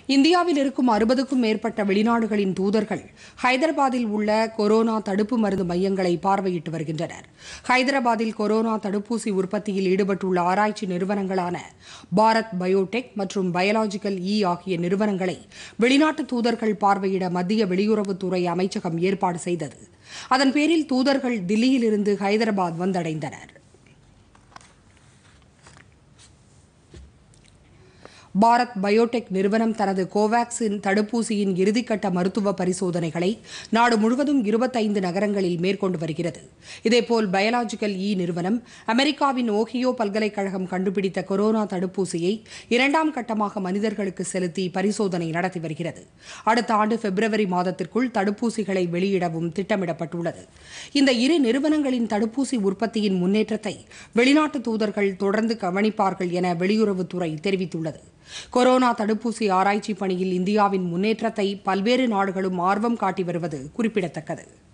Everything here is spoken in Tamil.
இந்தியாவில் இருக்கும் அறுபதுக்கும் மேற்பட்ட வெளிநாடுகளின் தூதர்கள் ஹைதராபாத்தில் உள்ள கொரோனா தடுப்பு மருந்து மையங்களை பார்வையிட்டு வருகின்றனர் ஹைதராபாத்தில் கொரோனா தடுப்பூசி உற்பத்தியில் ஈடுபட்டுள்ள ஆராய்ச்சி நிறுவனங்களான பாரத் பயோடெக் மற்றும் பயாலாஜிக்கல் இ ஆகிய நிறுவனங்களை வெளிநாட்டு தூதர்கள் பார்வையிட மத்திய வெளியுறவுத்துறை அமைச்சகம் ஏற்பாடு செய்தது அதன் பேரில் தூதர்கள் தில்லியிலிருந்து ஹைதராபாத் வந்தடைந்தனர் பாரத் பயோடெக் நிறுவனம் தனது கோவாக்சின் தடுப்பூசியின் இறுதிக்கட்ட மருத்துவ பரிசோதனைகளை நாடு முழுவதும் இருபத்தைந்து நகரங்களில் மேற்கொண்டு வருகிறது இதேபோல் பயாலாஜிக்கல் இ நிறுவனம் அமெரிக்காவின் ஓஹியோ பல்கலைக்கழகம் கண்டுபிடித்த கொரோனா தடுப்பூசியை இரண்டாம் கட்டமாக மனிதர்களுக்கு செலுத்தி பரிசோதனை நடத்தி வருகிறது அடுத்த ஆண்டு பிப்ரவரி மாதத்திற்குள் தடுப்பூசிகளை வெளியிடவும் திட்டமிடப்பட்டுள்ளது இந்த இரு நிறுவனங்களின் தடுப்பூசி உற்பத்தியின் முன்னேற்றத்தை வெளிநாட்டு தூதர்கள் தொடர்ந்து கவனிப்பார்கள் என வெளியுறவுத்துறை தெரிவித்துள்ளது கொரோனா தடுப்பூசி ஆராய்ச்சி பணியில் இந்தியாவின் முன்னேற்றத்தை பல்வேறு நாடுகளும் ஆர்வம் காட்டி வருவது குறிப்பிடத்தக்கது